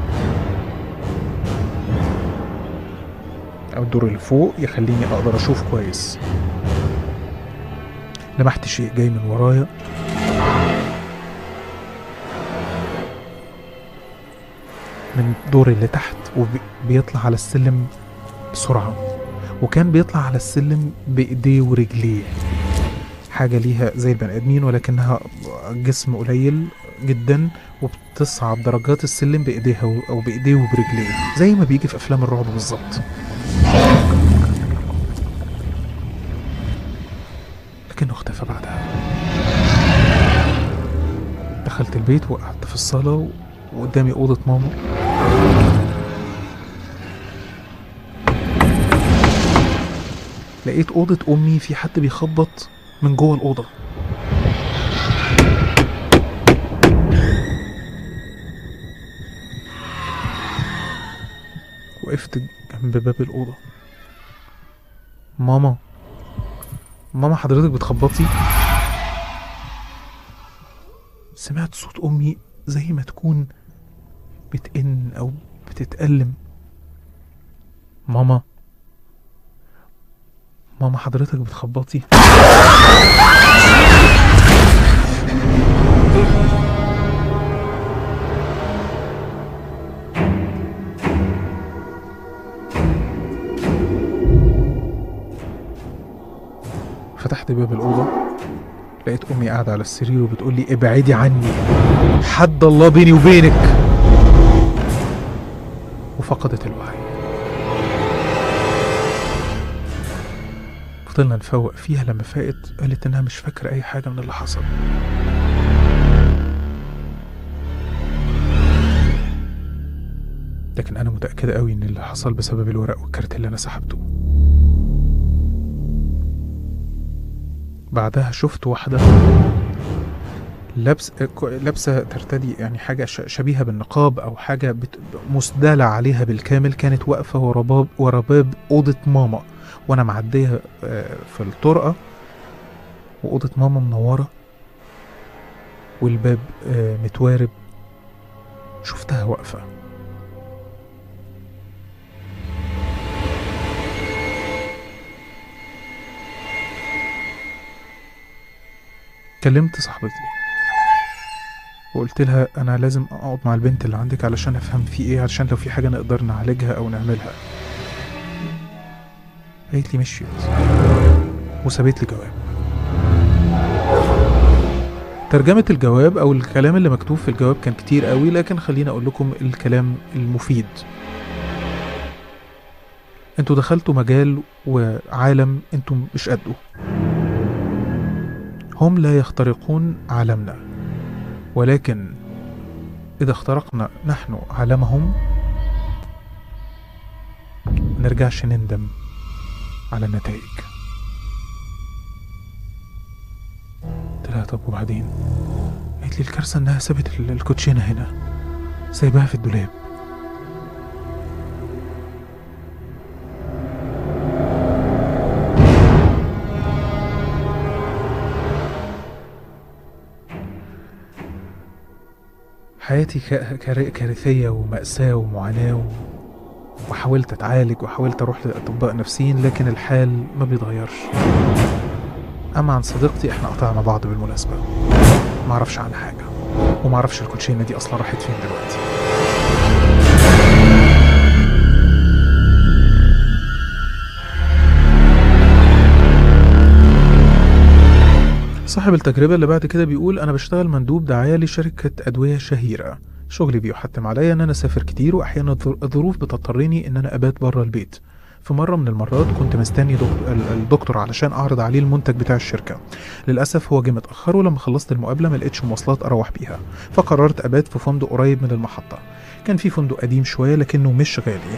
Speaker 2: أو الدور اللي فوق يخليني أقدر أشوف كويس لمحت شيء جاي من ورايا من الدور اللي تحت وبيطلع على السلم بسرعة وكان بيطلع على السلم بإيديه ورجليه حاجة ليها زي البني آدمين ولكنها جسم قليل جدا وبتصعد درجات السلم بإيديها و- أو بإيديه وبرجليه زي ما بيجي في أفلام الرعب بالظبط لكنه اختفى بعدها دخلت البيت وقعدت في الصالة و- وقدامي أوضة ماما لقيت أوضة أمي في حد بيخبط من جوه الأوضة وقفت جنب باب الأوضة ماما ماما حضرتك بتخبطي سمعت صوت أمي زي ما تكون بتئن أو بتتألم ماما ماما حضرتك بتخبطي فتحت باب الأوضة لقيت امي قاعده على السرير وبتقول لي ابعدي عني حد الله بيني وبينك وفقدت الوعي فضلنا نفوق فيها لما فاقت قالت انها مش فاكره اي حاجه من اللي حصل لكن انا متاكده قوي ان اللي حصل بسبب الورق والكارت اللي انا سحبته بعدها شفت واحده لابس لابسه ترتدي يعني حاجه ش- شبيهه بالنقاب او حاجه بت... مسدله عليها بالكامل كانت واقفه ورا باب ورا باب اوضه ماما وانا معديه آه، في الطرقه واوضه ماما منوره والباب آه، متوارب شفتها واقفه كلمت صاحبتي وقلت لها انا لازم اقعد مع البنت اللي عندك علشان افهم في ايه علشان لو في حاجه نقدر نعالجها او نعملها قالت لي مشيت وسابت لي جواب ترجمة الجواب أو الكلام اللي مكتوب في الجواب كان كتير قوي لكن خليني أقول لكم الكلام المفيد انتوا دخلتوا مجال وعالم انتم مش قده هم لا يخترقون عالمنا ولكن إذا اخترقنا نحن عالمهم منرجعش نندم على النتائج قلت لها طب وبعدين قالت لي الكارثة إنها سابت ال- الكوتشينة هنا سايباها في الدولاب حياتي ك- كار- كارثية ومأساة ومعاناة و... وحاولت أتعالج وحاولت أروح لأطباء نفسيين لكن الحال ما بيتغيرش أما عن صديقتي إحنا قطعنا بعض بالمناسبة معرفش عنها حاجة ومعرفش الكوتشينة دي أصلا راحت فين دلوقتي صاحب التجربة اللي بعد كده بيقول أنا بشتغل مندوب دعاية لشركة أدوية شهيرة شغلي بيحتم عليا إن أنا أسافر كتير وأحيانا الظر- الظروف بتضطرني إن أنا أبات بره البيت في مرة من المرات كنت مستني دك- ال- الدكتور علشان أعرض عليه المنتج بتاع الشركة للأسف هو جه متأخر ولما خلصت المقابلة ما لقيتش مواصلات أروح بيها فقررت أبات في فندق قريب من المحطة كان في فندق قديم شوية لكنه مش غالي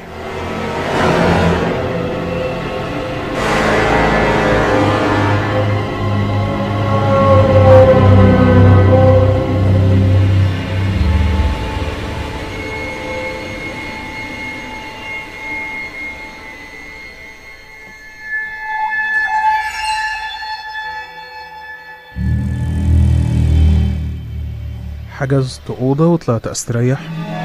Speaker 2: حجزت أوضة وطلعت أستريح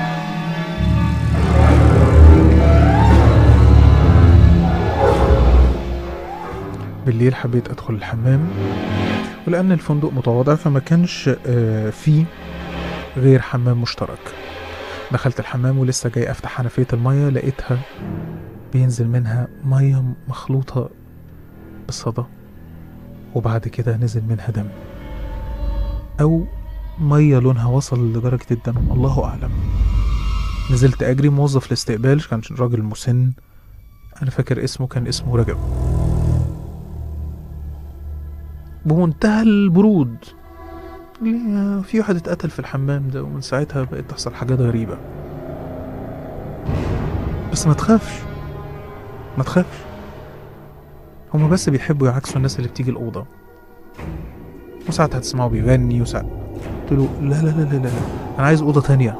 Speaker 2: بالليل حبيت أدخل الحمام ولأن الفندق متواضع فما كانش آه، فيه غير حمام مشترك دخلت الحمام ولسه جاي أفتح حنفية المية لقيتها بينزل منها مية مخلوطة بالصدى وبعد كده نزل منها دم أو مية لونها وصل لدرجة الدم الله أعلم نزلت أجري موظف الاستقبال كان راجل مسن أنا فاكر اسمه كان اسمه رجب بمنتهى البرود ليه في واحد اتقتل في الحمام ده ومن ساعتها بقت تحصل حاجات غريبة بس ما تخافش ما تخافش هما بس بيحبوا يعكسوا الناس اللي بتيجي الأوضة وساعات هتسمعه بيغني وساعات قلت له لا لا لا لا لا أنا عايز أوضة تانية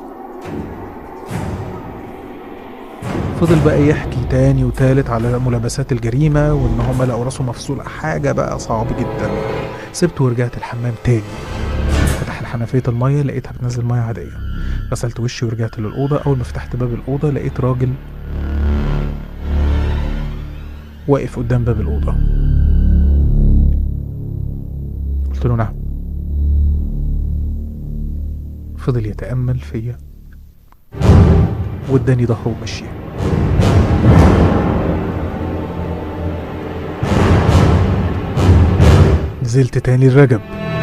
Speaker 2: فضل بقى يحكي تاني وتالت على ملابسات الجريمة وإن هما لقوا راسه مفصول حاجة بقى صعب جدا سبته ورجعت الحمام تاني فتح حنفية المية لقيتها بتنزل مية عادية غسلت وشي ورجعت للأوضة أول ما فتحت باب الأوضة لقيت راجل واقف قدام باب الأوضة قلت له نعم فضل يتأمل فيا واداني ظهره ومشي نزلت تاني الرجب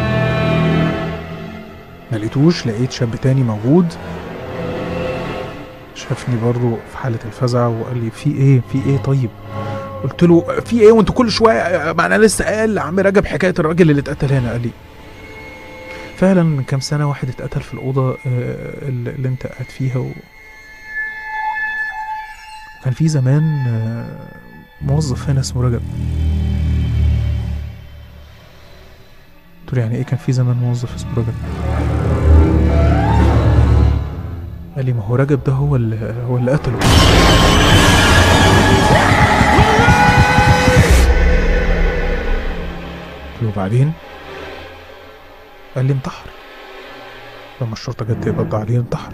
Speaker 2: ما لقيتوش لقيت شاب تاني موجود شافني برضو في حالة الفزع وقال لي في ايه في ايه طيب قلت له في ايه وانتوا كل شويه ما انا لسه قال عم رجب حكايه الراجل اللي اتقتل هنا قال لي فعلا من كام سنه واحد اتقتل في الاوضه آه، اللي اللي انت قاعد فيها و... كان في زمان آه، موظف هنا اسمه رجب قلت له يعني ايه كان في زمان موظف اسمه رجب قال لي ما هو رجب ده هو اللي هو اللي قتله قلت له وبعدين قال لي انتحر لما الشرطة جت تقبض عليه انتحر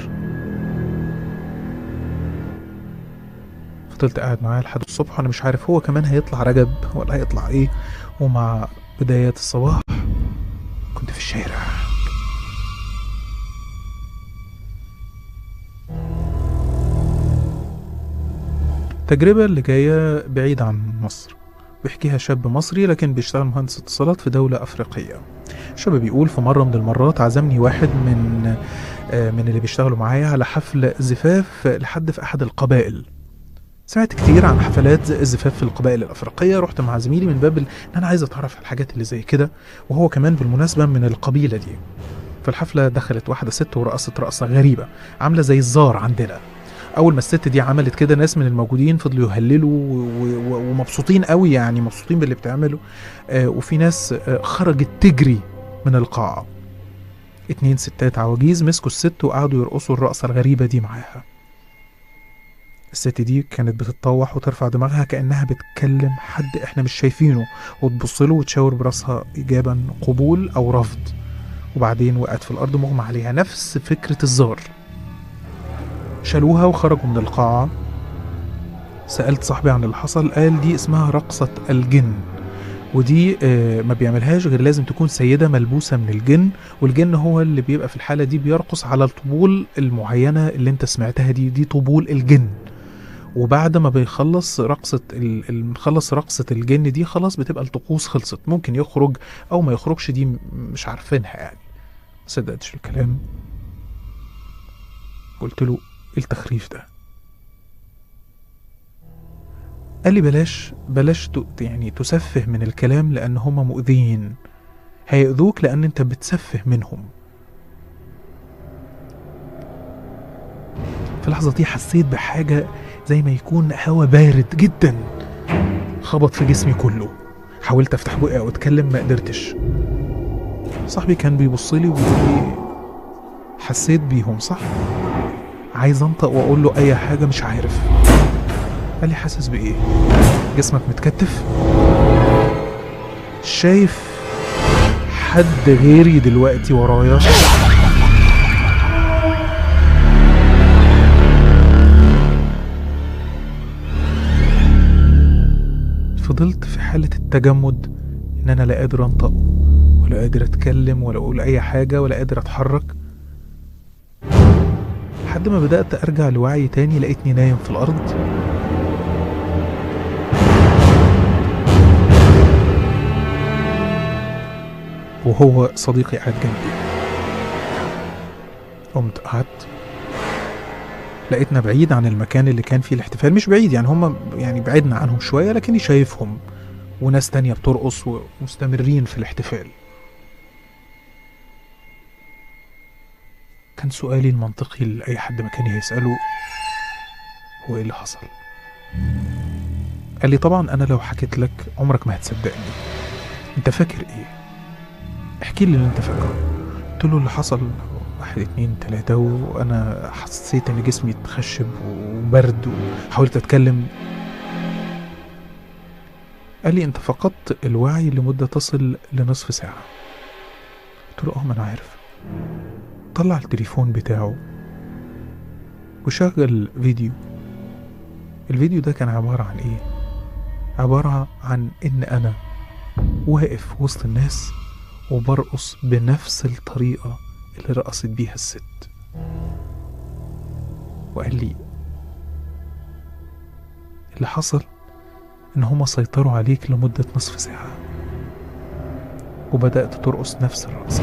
Speaker 2: فضلت قاعد معاه لحد الصبح وانا مش عارف هو كمان هيطلع رجب ولا هيطلع ايه ومع بدايات الصباح كنت في الشارع التجربة اللي جاية بعيد عن مصر بيحكيها شاب مصري لكن بيشتغل مهندس اتصالات في دولة أفريقية الشاب بيقول في مرة من المرات عزمني واحد من آه، من اللي بيشتغلوا معايا على حفل زفاف لحد في أحد القبائل سمعت كتير عن حفلات زي الزفاف في القبائل الأفريقية رحت مع زميلي من باب ال- إن أنا عايز أتعرف على الحاجات اللي زي كده وهو كمان بالمناسبة من القبيلة دي في الحفلة دخلت واحدة ست ورقصت رقصة غريبة عاملة زي الزار عندنا اول ما الست دي عملت كده ناس من الموجودين فضلوا يهللوا و- و- ومبسوطين قوي يعني مبسوطين باللي بتعمله آه، وفي ناس آه، خرجت تجري من القاعة اتنين ستات عواجيز مسكوا الست وقعدوا يرقصوا الرقصة الغريبة دي معاها الست دي كانت بتتطوح وترفع دماغها كأنها بتكلم حد احنا مش شايفينه وتبص له وتشاور براسها إجابة قبول أو رفض وبعدين وقعت في الأرض مغمى عليها نفس فكرة الزار شالوها وخرجوا من القاعة سألت صاحبي عن اللي حصل قال دي اسمها رقصة الجن ودي آه، ما بيعملهاش غير لازم تكون سيدة ملبوسة من الجن والجن هو اللي بيبقى في الحالة دي بيرقص على الطبول المعينة اللي انت سمعتها دي دي طبول الجن وبعد ما بيخلص رقصة ال- ال- مخلص رقصة الجن دي خلاص بتبقى الطقوس خلصت ممكن يخرج أو ما يخرجش دي م- مش عارفينها يعني صدقتش الكلام قلت له ايه التخريف ده قال لي بلاش بلاش ت- يعني تسفه من الكلام لان هم مؤذيين هيأذوك لان انت بتسفه منهم في اللحظة دي حسيت بحاجة زي ما يكون هوا بارد جدا خبط في جسمي كله حاولت افتح بقي او اتكلم ما قدرتش صاحبي كان بيبص لي ويقول لي حسيت بيهم صح عايز انطق واقول له اي حاجه مش عارف قال لي حاسس بايه جسمك متكتف شايف حد غيري دلوقتي ورايا فضلت في حالة التجمد إن أنا لا قادر أنطق ولا قادر أتكلم ولا أقول أي حاجة ولا قادر أتحرك لحد ما بدأت أرجع لوعي تاني لقيتني نايم في الأرض وهو صديقي قاعد جنبي قمت قعدت لقيتنا بعيد عن المكان اللي كان فيه الاحتفال مش بعيد يعني هم يعني بعدنا عنهم شوية لكني شايفهم وناس تانية بترقص ومستمرين في الاحتفال كان سؤالي المنطقي لأي حد مكاني هيسأله هو ايه اللي حصل قال لي طبعا انا لو حكيت لك عمرك ما هتصدقني انت فاكر ايه احكي لي اللي انت فاكره قلت له اللي حصل واحد اتنين تلاتة وانا حسيت ان جسمي اتخشب وبرد وحاولت اتكلم قال لي انت فقدت الوعي لمدة تصل لنصف ساعة قلت له اه ما انا عارف طلع التليفون بتاعه وشغل فيديو الفيديو ده كان عبارة عن ايه عبارة عن ان انا واقف وسط الناس وبرقص بنفس الطريقة اللي رقصت بيها الست وقال لي اللي حصل ان هما سيطروا عليك لمدة نصف ساعة وبدأت ترقص نفس الرقصة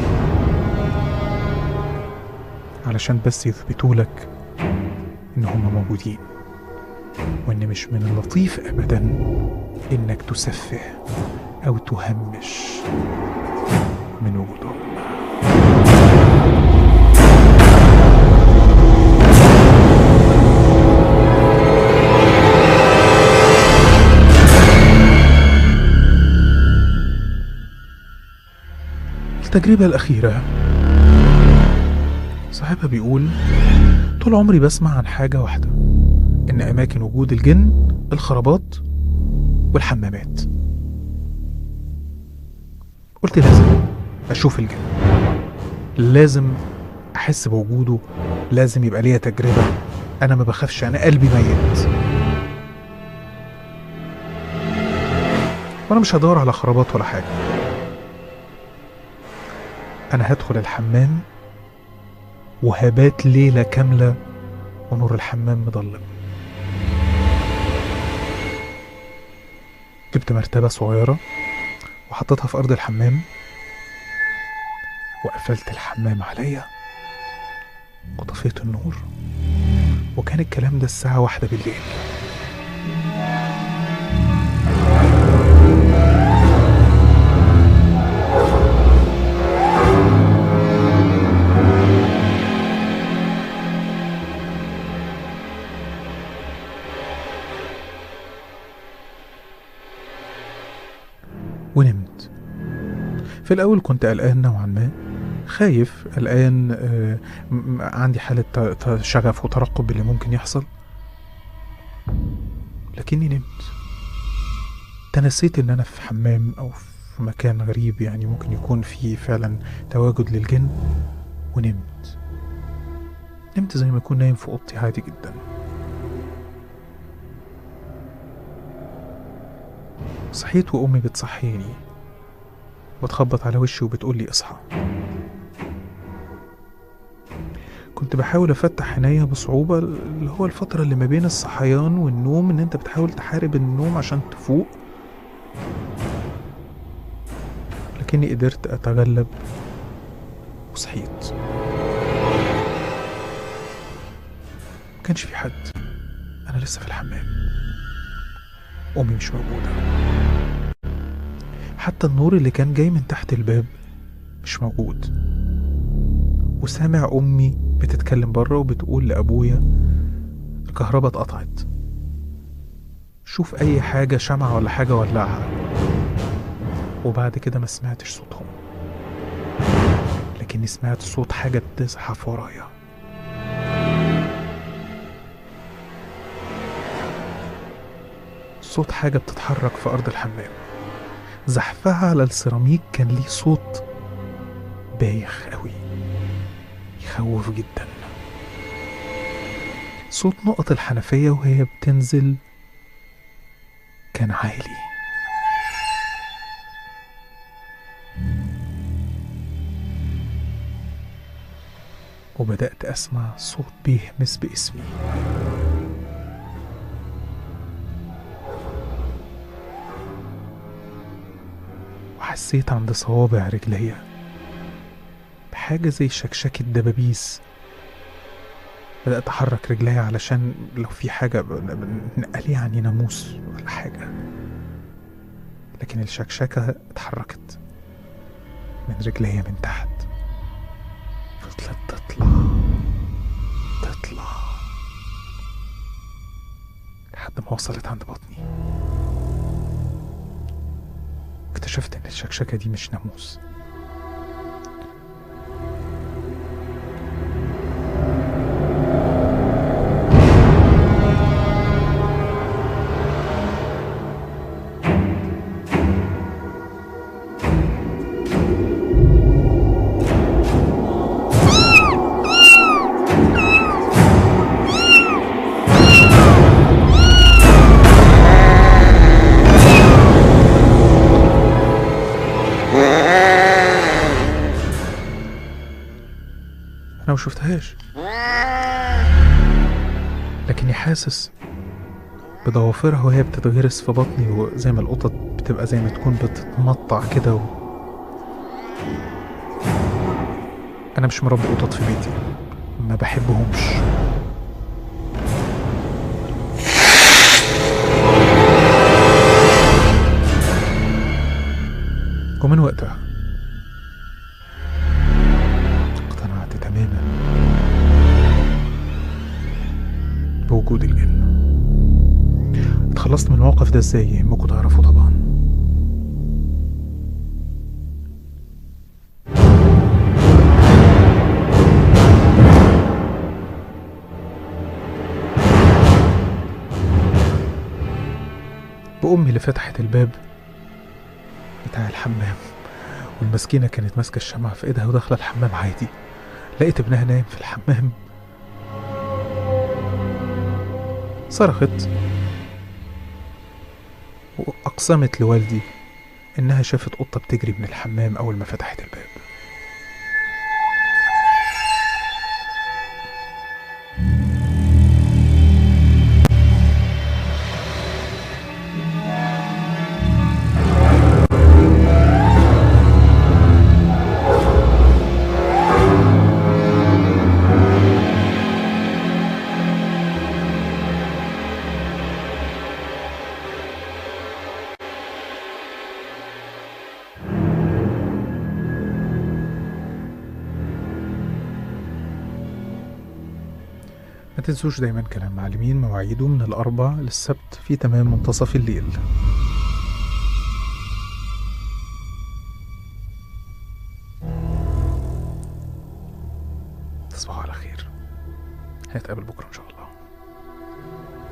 Speaker 2: علشان بس يثبتوا لك إن هم موجودين وإن مش من اللطيف أبدا إنك تسفه أو تهمش من وجودهم التجربة الأخيرة صاحبها بيقول طول عمري بسمع عن حاجة واحدة إن أماكن وجود الجن الخرابات والحمامات قلت لازم أشوف الجن لازم أحس بوجوده لازم يبقى ليا تجربة أنا ما بخافش أنا قلبي ميت وأنا مش هدور على خرابات ولا حاجة أنا هدخل الحمام وهبات ليلة كاملة ونور الحمام مضلم جبت مرتبة صغيرة وحطيتها في أرض الحمام وقفلت الحمام عليا وطفيت النور وكان الكلام ده الساعة واحدة بالليل ونمت في الأول كنت قلقان نوعا ما خايف قلقان آه، م- م- عندي حالة ت- ت- شغف وترقب باللي ممكن يحصل لكني نمت تنسيت ان انا في حمام او في مكان غريب يعني ممكن يكون فيه فعلا تواجد للجن ونمت نمت زي ما اكون نايم في اوضتي عادي جدا صحيت وامي بتصحيني وتخبط على وشي وبتقول لي اصحى كنت بحاول افتح عينيا بصعوبة اللي هو الفترة اللي ما بين الصحيان والنوم ان انت بتحاول تحارب النوم عشان تفوق لكني قدرت اتغلب وصحيت مكانش في حد انا لسه في الحمام امي مش موجودة حتى النور اللي كان جاي من تحت الباب مش موجود وسامع امي بتتكلم بره وبتقول لابويا الكهرباء اتقطعت شوف اي حاجه شمعة ولا حاجه ولعها وبعد كده ما سمعتش صوتهم لكني سمعت صوت حاجه بتزحف ورايا صوت حاجه بتتحرك في ارض الحمام زحفها على السيراميك كان ليه صوت بايخ قوي يخوف جدا صوت نقط الحنفية وهي بتنزل كان عالي وبدأت أسمع صوت بيهمس باسمي وحسيت عند صوابع رجليا بحاجة زي شكشكة دبابيس بدأت أحرك رجليا علشان لو في حاجة ب- ب- نقل يعني ناموس ولا حاجة لكن الشكشكة اتحركت من رجليا من تحت فضلت تطلع تطلع لحد ما وصلت عند بطني اكتشفت ان الشكشكة دي مش ناموس انا ما شفتهاش لكني حاسس بضوافرها وهي بتتغرس في بطني وزي ما القطط بتبقى زي ما تكون بتتمطع كده و... انا مش مربي قطط في بيتي ما بحبهمش ومن وقتها اقتنعت تماما بوجود الجن اتخلصت من الموقف ده ازاي يهمكم تعرفوا طبعا بأمي اللي فتحت الباب بتاع الحمام والمسكينة كانت ماسكة الشمعة في ايدها وداخلة الحمام عادي لقيت ابنها نايم في الحمام صرخت وأقسمت لوالدي إنها شافت قطة بتجري من الحمام أول ما فتحت الباب ما تنسوش دايما كلام معلمين مواعيده من الأربع للسبت في تمام منتصف الليل تصبحوا على خير هنتقابل بكرة إن شاء الله